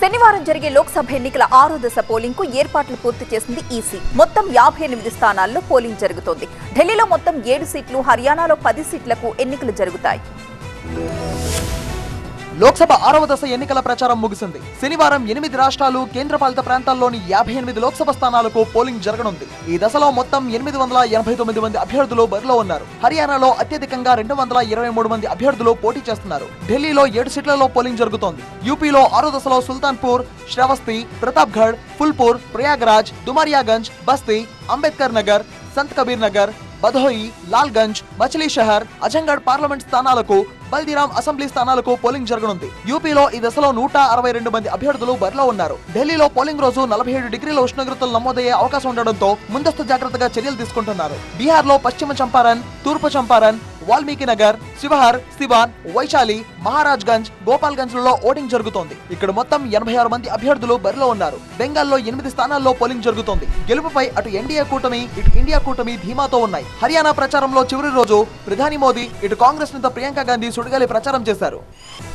శనివారం జరిగే లోక్సభ ఎన్నికల ఆరో దశ పోలింగ్ కు ఏర్పాట్లు పూర్తి చేసింది ఈసీ మొత్తం యాభై ఎనిమిది స్థానాల్లో పోలింగ్ జరుగుతోంది ఢిల్లీలో మొత్తం ఏడు సీట్లు హర్యానాలో పది సీట్లకు ఎన్నికలు జరుగుతాయి లోక్సభ ఆరవ దశ ఎన్నికల ప్రచారం ముగిసింది శనివారం ఎనిమిది రాష్ట్రాలు కేంద్రపాలిత ప్రాంతాల్లోని యాభై ఎనిమిది లోక్సభ స్థానాలకు పోలింగ్ జరగనుంది ఈ దశలో మొత్తం ఎనిమిది వందల ఎనభై తొమ్మిది మంది అభ్యర్థులు బరిలో ఉన్నారు హర్యానాలో అత్యధికంగా రెండు వందల ఇరవై మూడు మంది అభ్యర్థులు పోటీ చేస్తున్నారు ఢిల్లీలో ఏడు సీట్లలో పోలింగ్ జరుగుతోంది యూపీలో ఆరో దశలో సుల్తాన్పూర్ శ్రవస్తి ప్రతాప్గఢ్ ఫుల్పూర్ ప్రయాగ్రాజ్ దుమారియాగంజ్ బస్తీ అంబేద్కర్ నగర్ సంత్ కబీర్ నగర్ బధోయి లాల్గంజ్ మచిలీ షహర్ అజంగఢ్ పార్లమెంట్ స్థానాలకు బల్దీరాం అసెంబ్లీ స్థానాలకు పోలింగ్ జరగనుంది యూపీలో ఈ దశలో నూట అరవై రెండు మంది అభ్యర్థులు బరిలో ఉన్నారు ఢిల్లీలో పోలింగ్ రోజు నలభై ఏడు డిగ్రీల ఉష్ణోగ్రతలు నమోదయ్యే అవకాశం ఉండడంతో ముందస్తు జాగ్రత్తగా చర్యలు తీసుకుంటున్నారు బీహార్ లో పశ్చిమ చంపారన్ తూర్పు చంపారన్ వాల్మీకి నగర్ శివహర్ సివాన్ వైశాలి మహారాజ్ గంజ్ గోపాల్ గంజ్ లలో ఓటింగ్ జరుగుతోంది ఇక్కడ మొత్తం ఎనభై ఆరు మంది అభ్యర్థులు బరిలో ఉన్నారు బెంగాల్లో ఎనిమిది స్థానాల్లో పోలింగ్ జరుగుతోంది గెలుపుపై అటు ఎన్డీఏ కూటమి ఇటు ఇండియా కూటమి ధీమాతో ఉన్నాయి హర్యానా ప్రచారంలో చివరి రోజు ప్రధాని మోదీ ఇటు కాంగ్రెస్ నేత ప్రియాంక గాంధీ సుడిగాలి ప్రచారం చేశారు